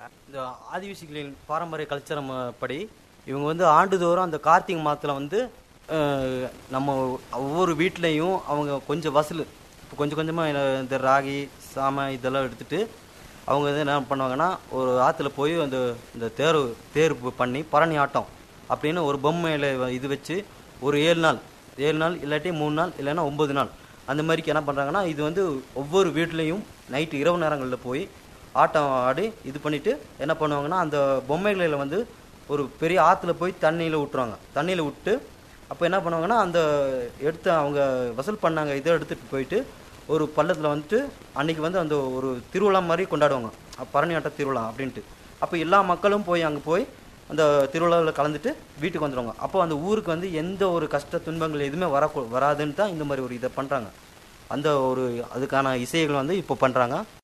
இந்த ஆதிவாசிகளின் பாரம்பரிய கல்ச்சரம் படி இவங்க வந்து ஆண்டுதோறும் அந்த கார்த்திகை மாதத்தில் வந்து அஹ், நம்ம ஒவ்வொரு வீட்லேயும் அவங்க கொஞ்சம் வசூல் இப்போ கொஞ்சம் கொஞ்சமாக இந்த ராகி சாமை இதெல்லாம் எடுத்துட்டு அவங்க வந்து என்ன பண்ணுவாங்கன்னா ஒரு ஆற்றுல போய் அந்த இந்த தேர் தேர் பண்ணி பரணி ஆட்டம் அப்படின்னு ஒரு பொம்மையில் இது வச்சு ஒரு ஏழு நாள் ஏழு நாள் இல்லாட்டி மூணு நாள் இல்லைன்னா ஒம்பது நாள் அந்த மாதிரிக்கு என்ன பண்ணுறாங்கன்னா இது வந்து ஒவ்வொரு வீட்லேயும் நைட்டு இரவு நேரங்களில் போய் ஆட்டம் ஆடி இது பண்ணிட்டு என்ன பண்ணுவாங்கன்னா அந்த பொம்மைகளில் வந்து ஒரு பெரிய ஆற்றுல போய் தண்ணியில் விட்டுருவாங்க தண்ணியில் விட்டு அப்போ என்ன பண்ணுவாங்கன்னா அந்த எடுத்து அவங்க வசூல் பண்ணாங்க இதை எடுத்துகிட்டு போயிட்டு ஒரு பள்ளத்தில் வந்துட்டு அன்னைக்கு வந்து அந்த ஒரு திருவிழா மாதிரி கொண்டாடுவாங்க அஹ் பரணியாட்ட திருவிழா அப்படின்ட்டு அப்போ எல்லா மக்களும் போய் அங்கே போய் அந்த திருவிழாவில் கலந்துட்டு வீட்டுக்கு வந்துடுவாங்க அப்போ அந்த ஊருக்கு வந்து எந்த ஒரு கஷ்ட துன்பங்கள் எதுவுமே வர வராதுன்னு தான் இந்த மாதிரி ஒரு இதை பண்ணுறாங்க அந்த ஒரு அதுக்கான இசைகள் வந்து இப்போ பண்ணுறாங்க